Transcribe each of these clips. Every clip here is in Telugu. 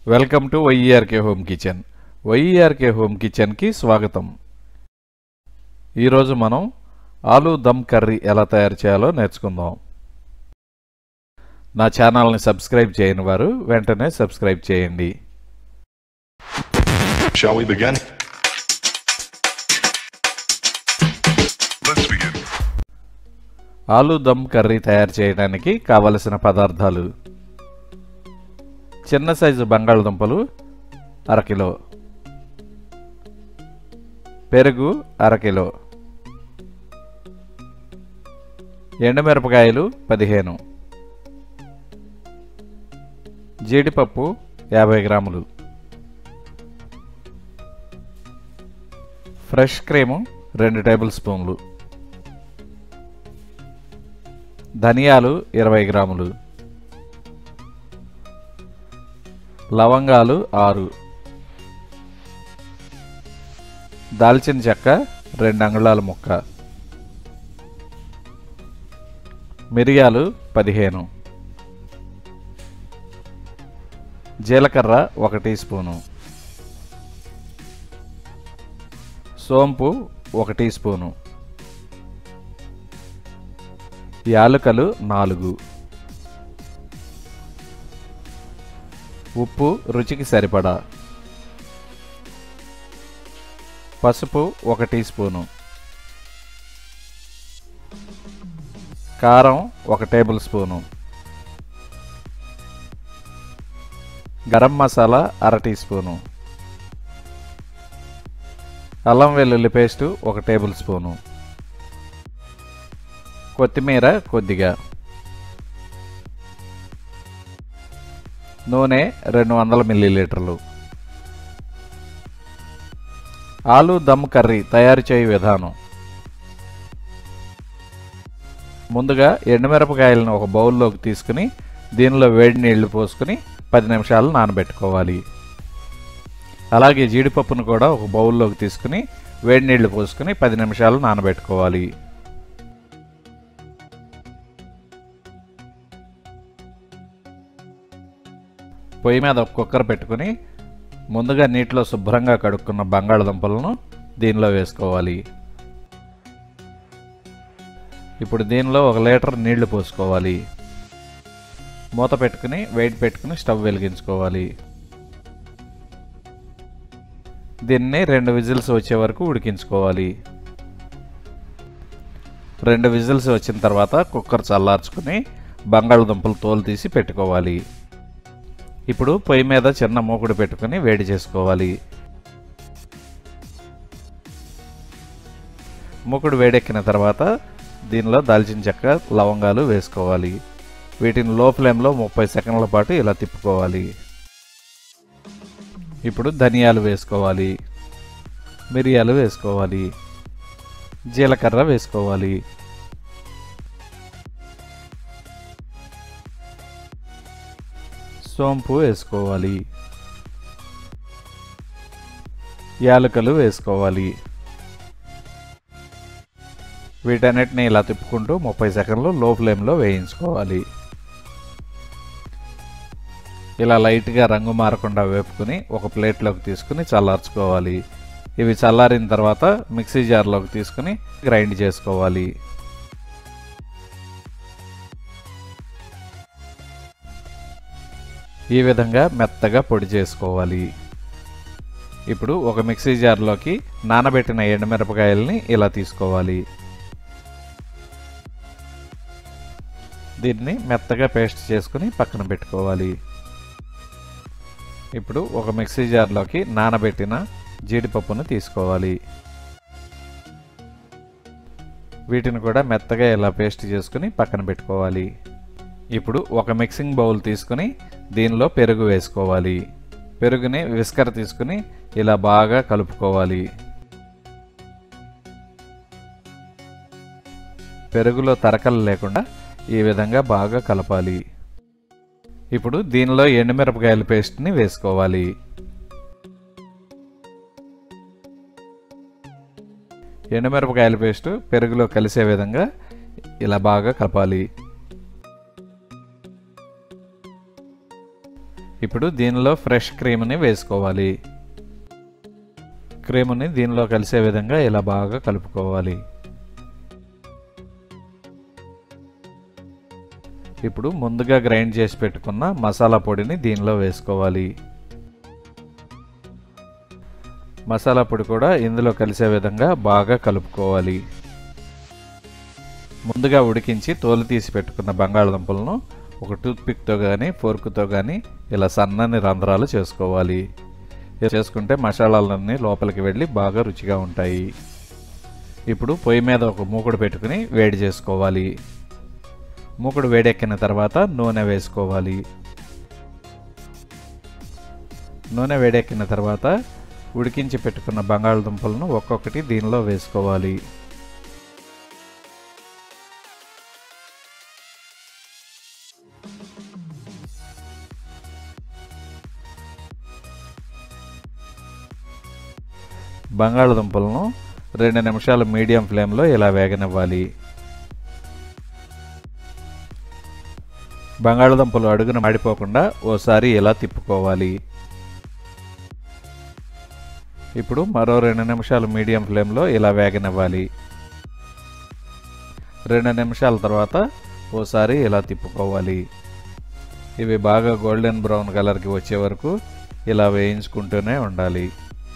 Welcome to YERK home kitchen YERK home కిచెన్కి స్వాగతం ఈరోజు మనం ఆలూ దమ్ కర్రీ ఎలా తయారు చేయాలో నేర్చుకుందాం నా ఛానల్ని సబ్స్క్రైబ్ చేయని వారు వెంటనే సబ్స్క్రైబ్ చేయండి Shall we begin? Let's begin. Aloo dum curry తయారు చేయడానికి కావలసిన పదార్థాలు చిన్న సైజు బంగాళదుంపలు అరకిలో పెరుగు అరకిలో ఎండుమిరపకాయలు పదిహేను జీడిపప్పు యాభై గ్రాములు ఫ్రెష్ క్రీము రెండు టేబుల్ స్పూన్లు ధనియాలు ఇరవై గ్రాములు లవంగాలు ఆరు దాల్చిన చెక్క రెండు అంగుళాల ముక్క మిరియాలు పదిహేను జీలకర్ర ఒక టీ స్పూను సోంపు ఒక టీ స్పూను యాలకులు నాలుగు ఉప్పు రుచికి సరిపడా పసుపు ఒక టీ స్పూను కారం ఒక టేబుల్ స్పూను గరం మసాలా అర టీ స్పూను అల్లం వెల్లుల్లి పేస్టు ఒక టేబుల్ స్పూను కొత్తిమీర కొద్దిగా నూనె రెండు వందల మిల్లీలీటర్లు ఆలు దమ్ కర్రీ తయారు చేయు విధానం ముందుగా ఎండుమిరపకాయలను ఒక బౌల్లోకి తీసుకుని దీనిలో వేడి నీళ్లు పోసుకుని పది నిమిషాలు నానబెట్టుకోవాలి అలాగే జీడిపప్పును కూడా ఒక బౌల్లోకి తీసుకుని వేడి నీళ్లు పోసుకుని పది నిమిషాలు నానబెట్టుకోవాలి పొయ్యి మీద ఒక కుక్కర్ పెట్టుకుని ముందుగా నీటిలో శుభ్రంగా కడుక్కున్న బంగాళదుంపలను దీనిలో వేసుకోవాలి ఇప్పుడు దీనిలో ఒక లీటర్ నీళ్లు పోసుకోవాలి మూత పెట్టుకుని వెయిట్ పెట్టుకుని స్టవ్ వెలిగించుకోవాలి దీన్ని రెండు విజిల్స్ వచ్చే వరకు ఉడికించుకోవాలి రెండు విజిల్స్ వచ్చిన తర్వాత కుక్కర్ చల్లార్చుకుని బంగాళదుంపలు తోలు తీసి పెట్టుకోవాలి ఇప్పుడు పొయ్యి మీద చిన్న మూకుడు పెట్టుకుని వేడి చేసుకోవాలి మూకుడు వేడెక్కిన తర్వాత దీనిలో దాల్చిన చెక్క లవంగాలు వేసుకోవాలి వీటిని లో ఫ్లేమ్లో ముప్పై సెకండ్ల పాటు ఇలా తిప్పుకోవాలి ఇప్పుడు ధనియాలు వేసుకోవాలి మిరియాలు వేసుకోవాలి జీలకర్ర వేసుకోవాలి సోంపు వేసుకోవాలి యాలకులు వేసుకోవాలి వీటన్నిటిని ఇలా తిప్పుకుంటూ ముప్పై సెకండ్లు లో ఫ్లేమ్లో వేయించుకోవాలి ఇలా లైట్గా రంగు మారకుండా వేపుకుని ఒక ప్లేట్లోకి తీసుకుని చల్లార్చుకోవాలి ఇవి చల్లారిన తర్వాత మిక్సీ జార్లోకి తీసుకుని గ్రైండ్ చేసుకోవాలి ఈ విధంగా మెత్తగా పొడి చేసుకోవాలి ఇప్పుడు ఒక మిక్సీ జార్లోకి నానబెట్టిన ఎండుమిరపకాయల్ని ఇలా తీసుకోవాలి దీన్ని మెత్తగా పేస్ట్ చేసుకుని పక్కన పెట్టుకోవాలి ఇప్పుడు ఒక మిక్సీ జార్లోకి నానబెట్టిన జీడిపప్పును తీసుకోవాలి వీటిని కూడా మెత్తగా ఇలా పేస్ట్ చేసుకుని పక్కన పెట్టుకోవాలి ఇప్పుడు ఒక మిక్సింగ్ బౌల్ తీసుకుని దీనిలో పెరుగు వేసుకోవాలి పెరుగుని విస్కర్ తీసుకుని ఇలా బాగా కలుపుకోవాలి పెరుగులో తరకలు లేకుండా ఈ విధంగా బాగా కలపాలి ఇప్పుడు దీనిలో ఎండుమిరపకాయల పేస్ట్ని వేసుకోవాలి ఎండుమిరపకాయల పేస్ట్ పెరుగులో కలిసే విధంగా ఇలా బాగా కలపాలి ఇప్పుడు దీనిలో ఫ్రెష్ క్రీమ్ని వేసుకోవాలి క్రీముని దీనిలో కలిసే విధంగా ఇలా బాగా కలుపుకోవాలి ఇప్పుడు ముందుగా గ్రైండ్ చేసి పెట్టుకున్న మసాలా పొడిని దీనిలో వేసుకోవాలి మసాలా పొడి కూడా ఇందులో కలిసే విధంగా బాగా కలుపుకోవాలి ముందుగా ఉడికించి తోలు తీసి పెట్టుకున్న బంగాళదుంపలను ఒక టూత్పిక్తో కానీ ఫోర్క్తో కానీ ఇలా సన్నని రంధ్రాలు చేసుకోవాలి ఇలా చేసుకుంటే మసాలాలన్నీ లోపలికి వెళ్ళి బాగా రుచిగా ఉంటాయి ఇప్పుడు పొయ్యి మీద ఒక మూకుడు పెట్టుకుని వేడి చేసుకోవాలి మూకుడు వేడెక్కిన తర్వాత నూనె వేసుకోవాలి నూనె వేడెక్కిన తర్వాత ఉడికించి పెట్టుకున్న బంగాళదుంపలను ఒక్కొక్కటి దీనిలో వేసుకోవాలి బంగాళదుంపలను రెండు నిమిషాలు మీడియం ఫ్లేమ్లో ఇలా వేగనివ్వాలి బంగాళదుంపలు అడుగున మాడిపోకుండా ఓసారి ఇలా తిప్పుకోవాలి ఇప్పుడు మరో రెండు నిమిషాలు మీడియం ఫ్లేమ్లో ఇలా వేగనివ్వాలి రెండు నిమిషాల తర్వాత ఓసారి ఇలా తిప్పుకోవాలి ఇవి బాగా గోల్డెన్ బ్రౌన్ కలర్కి వచ్చే వరకు ఇలా వేయించుకుంటూనే ఉండాలి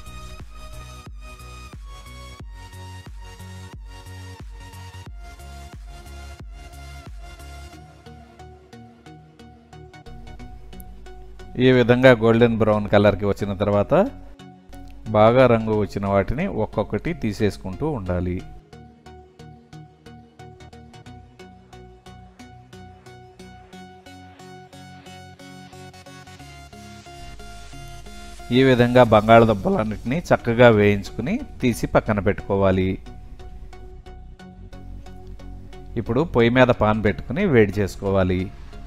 ఈ విధంగా గోల్డెన్ బ్రౌన్ కలర్కి వచ్చిన తర్వాత బాగా రంగు వచ్చిన వాటిని ఒక్కొక్కటి తీసేసుకుంటూ ఉండాలి ఈ విధంగా బంగాళదుంపలన్నిటిని చక్కగా వేయించుకుని తీసి పక్కన పెట్టుకోవాలి ఇప్పుడు పొయ్యి మీద పాన్ పెట్టుకుని వేడి చేసుకోవాలి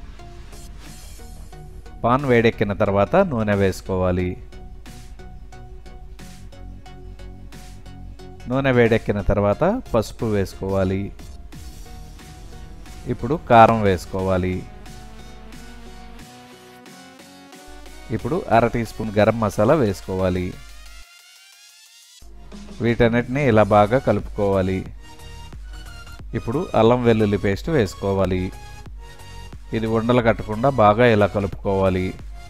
పాన్ వేడెక్కిన తర్వాత నూనె వేసుకోవాలి నూనె వేడెక్కిన తర్వాత పసుపు వేసుకోవాలి ఇప్పుడు కారం వేసుకోవాలి ఇప్పుడు అర టీ స్పూన్ గరం మసాలా వేసుకోవాలి వీటన్నిటిని ఇలా బాగా కలుపుకోవాలి ఇప్పుడు అల్లం వెల్లుల్లి పేస్ట్ వేసుకోవాలి ఇది ఉండలు కట్టకుండా బాగా ఇలా కలుపుకోవాలి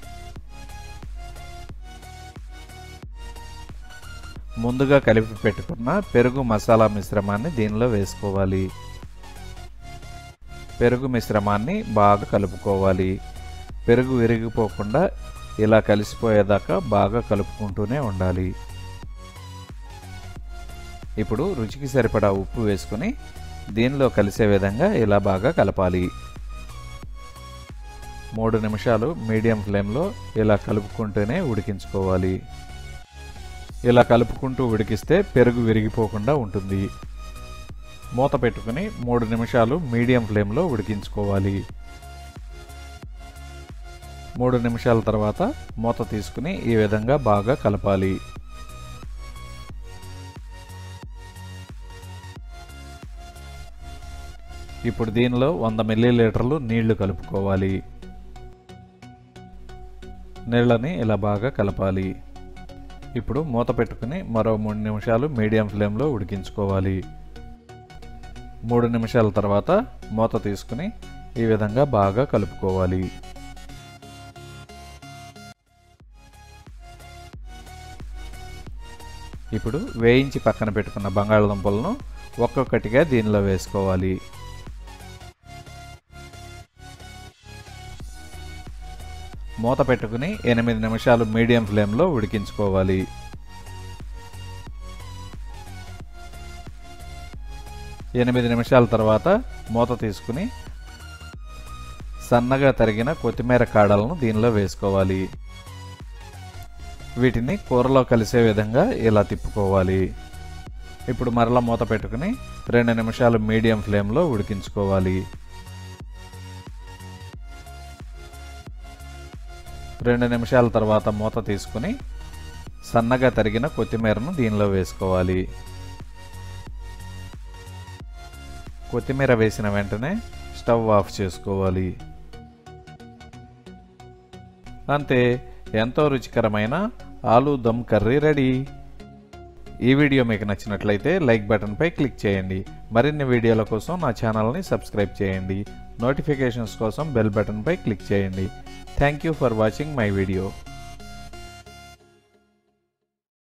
ముందుగా కలిపి పెట్టుకున్న పెరుగు మసాలా మిశ్రమాన్ని దీనిలో వేసుకోవాలి పెరుగు మిశ్రమాన్ని బాగా కలుపుకోవాలి పెరుగు విరిగిపోకుండా ఇలా కలిసిపోయేదాకా బాగా కలుపుకుంటూనే ఉండాలి ఇప్పుడు రుచికి సరిపడా ఉప్పు వేసుకుని దీనిలో కలిసే విధంగా ఇలా బాగా కలపాలి మూడు నిమిషాలు మీడియం ఫ్లేమ్లో ఇలా కలుపుకుంటూనే ఉడికించుకోవాలి ఇలా కలుపుకుంటూ ఉడికిస్తే పెరుగు విరిగిపోకుండా ఉంటుంది మూత పెట్టుకుని మూడు నిమిషాలు మీడియం ఫ్లేమ్లో ఉడికించుకోవాలి మూడు నిమిషాల తర్వాత మూత తీసుకుని ఈ విధంగా బాగా కలపాలి ఇప్పుడు దీనిలో వంద మిల్లీలీటర్లు నీళ్లు కలుపుకోవాలి నీళ్ళని ఇలా బాగా కలపాలి ఇప్పుడు మూత పెట్టుకుని మరో మూడు నిమిషాలు మీడియం ఫ్లేమ్లో ఉడికించుకోవాలి మూడు నిమిషాల తర్వాత మూత తీసుకుని ఈ విధంగా బాగా కలుపుకోవాలి ఇప్పుడు వేయించి పక్కన పెట్టుకున్న బంగాళదుంపలను ఒక్కొక్కటిగా దీనిలో వేసుకోవాలి మూత పెట్టుకుని ఎనిమిది నిమిషాలు మీడియం ఫ్లేమ్లో ఉడికించుకోవాలి ఎనిమిది నిమిషాల తర్వాత మూత తీసుకుని సన్నగా తరిగిన కొత్తిమీర కాడలను దీనిలో వేసుకోవాలి వీటిని కూరలో కలిసే విధంగా ఇలా తిప్పుకోవాలి ఇప్పుడు మరలా మూత పెట్టుకుని రెండు నిమిషాలు మీడియం ఫ్లేమ్లో ఉడికించుకోవాలి రెండు నిమిషాల తర్వాత మూత తీసుకుని సన్నగా తరిగిన కొత్తిమీరను దీనిలో వేసుకోవాలి కొత్తిమీర వేసిన వెంటనే స్టవ్ ఆఫ్ చేసుకోవాలి అంతే ఎంతో రుచికరమైన ఆలూ దమ్ కర్రీ రెడీ ఈ వీడియో మీకు నచ్చినట్లయితే లైక్ బటన్పై క్లిక్ చేయండి మరిన్ని వీడియోల కోసం నా ఛానల్ని సబ్స్క్రైబ్ చేయండి నోటిఫికేషన్స్ కోసం బెల్ బటన్పై క్లిక్ చేయండి thank you for watching my video